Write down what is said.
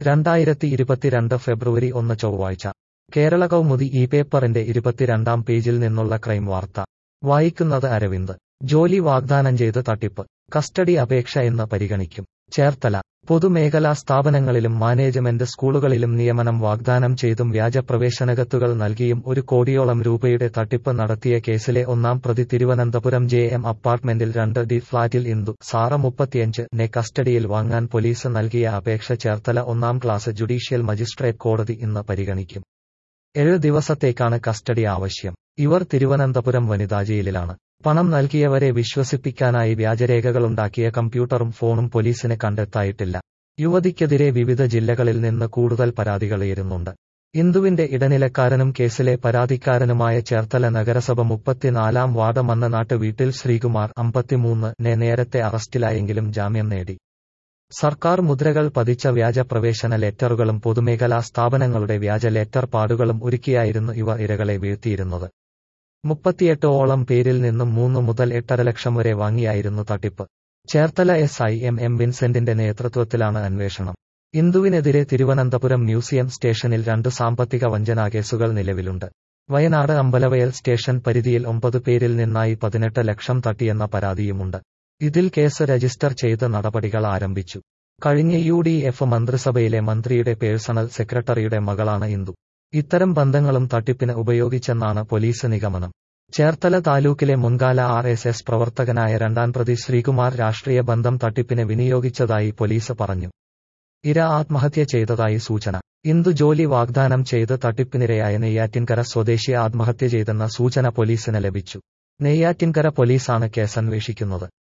രണ്ടായിരത്തി ഇരുപത്തിരണ്ട് ഫെബ്രുവരി ഒന്ന് ചൊവ്വാഴ്ച കേരള കൗമുദി ഈ പേപ്പറിന്റെ ഇരുപത്തിരണ്ടാം പേജിൽ നിന്നുള്ള ക്രൈം വാർത്ത വായിക്കുന്നത് അരവിന്ദ് ജോലി വാഗ്ദാനം ചെയ്ത് തട്ടിപ്പ് കസ്റ്റഡി അപേക്ഷ എന്ന് പരിഗണിക്കും ചേർത്തല പൊതുമേഖലാ സ്ഥാപനങ്ങളിലും മാനേജ്മെന്റ് സ്കൂളുകളിലും നിയമനം വാഗ്ദാനം ചെയ്തും വ്യാജ പ്രവേശനകത്തുകൾ നൽകിയും ഒരു കോടിയോളം രൂപയുടെ തട്ടിപ്പ് നടത്തിയ കേസിലെ ഒന്നാം പ്രതി തിരുവനന്തപുരം ജെ എം അപ്പാർട്ട്മെന്റിൽ രണ്ട് ഡി ഫ്ളാറ്റിൽ ഇന്ദു സാറ മുപ്പത്തിയഞ്ച് നെ കസ്റ്റഡിയിൽ വാങ്ങാൻ പോലീസ് നൽകിയ അപേക്ഷ ചേർത്തല ഒന്നാം ക്ലാസ് ജുഡീഷ്യൽ മജിസ്ട്രേറ്റ് കോടതി ഇന്ന് പരിഗണിക്കും ഏഴ് ദിവസത്തേക്കാണ് കസ്റ്റഡി ആവശ്യം ഇവർ തിരുവനന്തപുരം വനിതാ ജയിലിലാണ് പണം നൽകിയവരെ വിശ്വസിപ്പിക്കാനായി വ്യാജരേഖകളുണ്ടാക്കിയ കമ്പ്യൂട്ടറും ഫോണും പോലീസിന് കണ്ടെത്തായിട്ടില്ല യുവതിക്കെതിരെ വിവിധ ജില്ലകളിൽ നിന്ന് കൂടുതൽ പരാതികൾ ഉയരുന്നുണ്ട് ഇന്ദുവിന്റെ ഇടനിലക്കാരനും കേസിലെ പരാതിക്കാരനുമായ ചേർത്തല നഗരസഭ മുപ്പത്തിനാലാം വാർഡ് മന്നനാട്ട് വീട്ടിൽ ശ്രീകുമാർ അമ്പത്തിമൂന്ന് നെ നേരത്തെ അറസ്റ്റിലായെങ്കിലും ജാമ്യം നേടി സർക്കാർ മുദ്രകൾ പതിച്ച വ്യാജ പ്രവേശന ലെറ്ററുകളും പൊതുമേഖലാ സ്ഥാപനങ്ങളുടെ വ്യാജ ലെറ്റർ പാടുകളും ഒരുക്കിയായിരുന്നു ഇവർ ഇരകളെ വീഴ്ത്തിയിരുന്നത് മുപ്പത്തിയെട്ടോളം പേരിൽ നിന്നും മൂന്ന് മുതൽ എട്ടര ലക്ഷം വരെ വാങ്ങിയായിരുന്നു തട്ടിപ്പ് Cherthala S I M M വിൻസെന്റിന്റെ നേതൃത്വത്തിലാണ് അന്വേഷണം ഇന്ദുവിനെതിരെ തിരുവനന്തപുരം മ്യൂസിയം സ്റ്റേഷനിൽ രണ്ട് സാമ്പത്തിക വഞ്ചനാ കേസുകൾ നിലവിലുണ്ട് വയനാട് അമ്പലവയൽ സ്റ്റേഷൻ പരിധിയിൽ ഒമ്പത് പേരിൽ നിന്നായി പതിനെട്ട് ലക്ഷം തട്ടിയെന്ന പരാതിയുമുണ്ട് ഇതിൽ കേസ് രജിസ്റ്റർ ചെയ്ത് നടപടികൾ ആരംഭിച്ചു കഴിഞ്ഞ യു ഡി എഫ് മന്ത്രിസഭയിലെ മന്ത്രിയുടെ പേഴ്സണൽ സെക്രട്ടറിയുടെ മകളാണ് ഇന്ദു ഇത്തരം ബന്ധങ്ങളും തട്ടിപ്പിന് ഉപയോഗിച്ചെന്നാണ് പോലീസ് നിഗമനം ചേർത്തല താലൂക്കിലെ മുൻകാല ആർ എസ് എസ് പ്രവർത്തകനായ രണ്ടാം പ്രതി ശ്രീകുമാർ രാഷ്ട്രീയ ബന്ധം തട്ടിപ്പിന് വിനിയോഗിച്ചതായി പോലീസ് പറഞ്ഞു ഇര ആത്മഹത്യ ചെയ്തതായി സൂചന ഇന്ദു ജോലി വാഗ്ദാനം ചെയ്ത് തട്ടിപ്പിനിരയായ നെയ്യാറ്റിൻകര സ്വദേശി ആത്മഹത്യ ചെയ്തെന്ന സൂചന പോലീസിന് ലഭിച്ചു നെയ്യാറ്റിൻകര പോലീസാണ് കേസന്വേഷിക്കുന്നത്